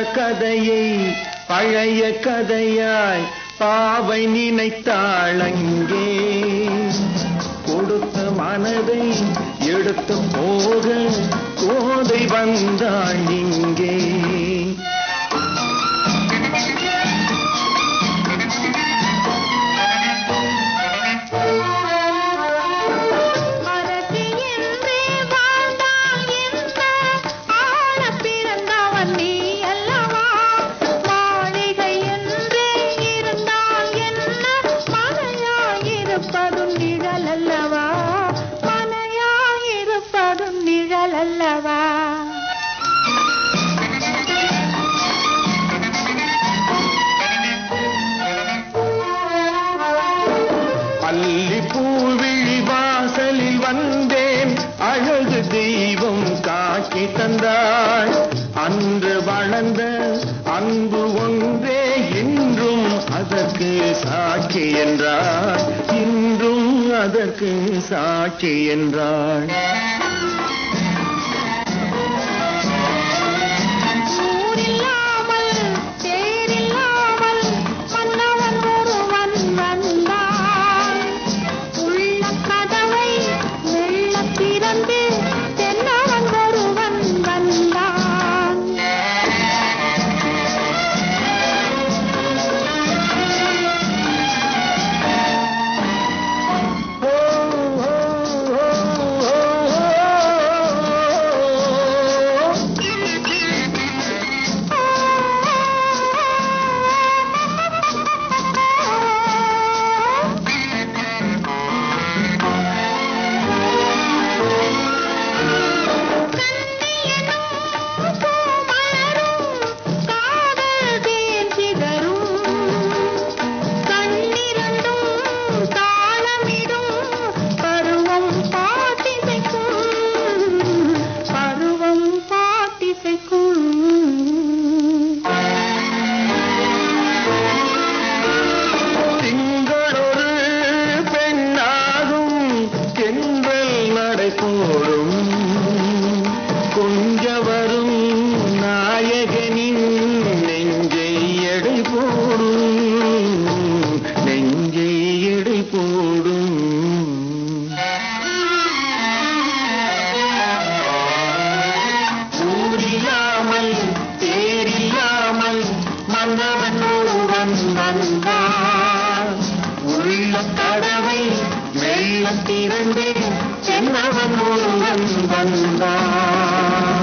கதையை பழைய கதையாய் பாவை நினைத்தாள் அங்கே கொடுத்த மனதை எடுத்து போக கோதை வந்தாள் இங்கே அரசி என்றே வாழ்ந்தால் என்ன ஆளப் பிறந்தவன் நீ அல்லவா மாளிகை என்றே இருந்தால் என்ன மனையாயிருப்பதும் நிழல் அல்லவா மனையாயிருப்பதும் நிழல் அல்லவா பள்ளி பூவிழி வாசலில் வந்தேன் அழகு தெய்வம் காட்சி தந்தாள் அன்று வளர்ந்த அன்பு ஒன்றே இன்றும் அதற்கு சாட்சி என்றாள் இன்றும் அதற்கு சாட்சி என்றாள் ஊரில்லாமல் தேரில்லாமல் மன்னவன் ஒருவன் வந்தான் உள்ள கதவை மெல்லத் திறந்து தென்னவன் ஒருவன் வந்தான் ஓ, ஓ, ஓ, ஓ, ஓ. காதல் தேன் சிதறும் கண்ணிரண்டும் தாளமிடும் பருவம் பாட்டிசைக்கும் பருவம் பாட்டிசைக்கும் திங்களொரு பெண்ணாகும் தென்றல் நடைபோடும் கொஞ்ச வரும் நாயகனின் நெஞ்சை எடை போடும் நெஞ்சை எடை போடும் ஊரில்லாமல் தேரில்லாமல் மன்னவன் ஒருவன் வந்தான் உள்ள கடவை மெல்ல திறந்து சென்னவன் ஒருவன் வந்தான்